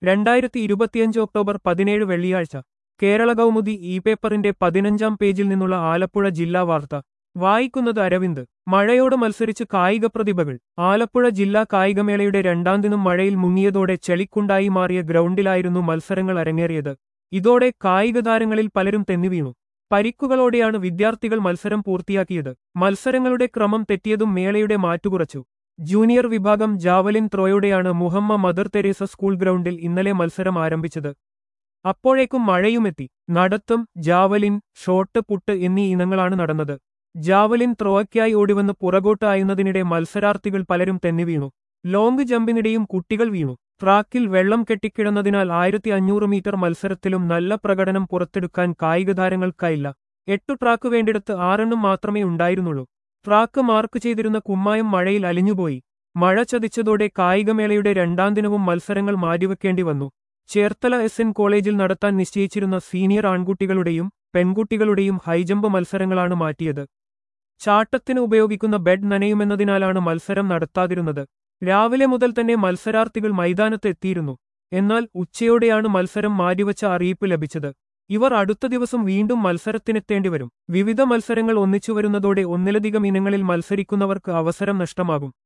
രണ്ടായിരത്തി ഇരുപത്തിയഞ്ച് ഒക്ടോബർ പതിനേഴ് വെള്ളിയാഴ്ച കേരള കൗമുദി ഇ പേപ്പറിന്റെ പതിനഞ്ചാം പേജിൽ നിന്നുള്ള ആലപ്പുഴ ജില്ലാ വാർത്ത വായിക്കുന്നത് അരവിന്ദ് മഴയോട് മത്സരിച്ച് കായിക പ്രതിഭകൾ ആലപ്പുഴ ജില്ലാ കായികമേളയുടെ രണ്ടാം ദിനം മഴയിൽ മുങ്ങിയതോടെ ചെളിക്കുണ്ടായി മാറിയ ഗ്രൗണ്ടിലായിരുന്നു മത്സരങ്ങൾ അരങ്ങേറിയത് ഇതോടെ കായിക താരങ്ങളിൽ പലരും തെന്നിവീണു പരിക്കുകളോടെയാണ് വിദ്യാർത്ഥികൾ മത്സരം പൂർത്തിയാക്കിയത് മത്സരങ്ങളുടെ ക്രമം തെറ്റിയതും മേളയുടെ മാറ്റുകുറച്ചു ജൂനിയർ വിഭാഗം ജാവലിൻ ത്രോയോടെയാണ് മുഹമ്മ മദർ തെരേസ സ്കൂൾ ഗ്രൗണ്ടിൽ ഇന്നലെ മത്സരം ആരംഭിച്ചത് അപ്പോഴേക്കും മഴയുമെത്തി നടത്തം ജാവലിൻ ഷോട്ട് പുട്ട് എന്നീ ഇനങ്ങളാണ് നടന്നത് ജാവലിൻ ത്രോയ്ക്കായി ഓടിവന്ന് പുറകോട്ട് ആയുന്നതിനിടെ മത്സരാർത്ഥികൾ പലരും തെന്നിവീണു ലോങ് ജമ്പിനിടെയും കുട്ടികൾ വീണു ട്രാക്കിൽ വെള്ളം കെട്ടിക്കിടന്നതിനാൽ ആയിരത്തി അഞ്ഞൂറ് മീറ്റർ മത്സരത്തിലും നല്ല പ്രകടനം പുറത്തെടുക്കാൻ കായിക താരങ്ങൾക്കായില്ല എട്ടു ട്രാക്ക് വേണ്ടിടത്ത് ആറെണ്ണം മാത്രമേ ഉണ്ടായിരുന്നുള്ളൂ ട്രാക്ക് മാർക്ക് ചെയ്തിരുന്ന കുമ്മായം മഴയിൽ അലിഞ്ഞുപോയി മഴ ചതിച്ചതോടെ കായികമേളയുടെ രണ്ടാം ദിനവും മത്സരങ്ങൾ മാറ്റിവെക്കേണ്ടി വന്നു ചേർത്തല എസ് എൻ കോളേജിൽ നടത്താൻ നിശ്ചയിച്ചിരുന്ന സീനിയർ ആൺകുട്ടികളുടെയും പെൺകുട്ടികളുടെയും ഹൈജമ്പ് മത്സരങ്ങളാണ് മാറ്റിയത് ചാട്ടത്തിന് ഉപയോഗിക്കുന്ന ബെഡ് നനയുമെന്നതിനാലാണ് മത്സരം നടത്താതിരുന്നത് രാവിലെ മുതൽ തന്നെ മത്സരാർത്ഥികൾ മൈതാനത്ത് എത്തിയിരുന്നു എന്നാൽ ഉച്ചയോടെയാണ് മത്സരം മാറ്റിവച്ച അറിയിപ്പ് ലഭിച്ചത് ഇവർ അടുത്ത ദിവസം വീണ്ടും മത്സരത്തിനെത്തേണ്ടിവരും വിവിധ മത്സരങ്ങൾ ഒന്നിച്ചു വരുന്നതോടെ ഒന്നിലധികം ഇനങ്ങളിൽ മത്സരിക്കുന്നവർക്ക് അവസരം നഷ്ടമാകും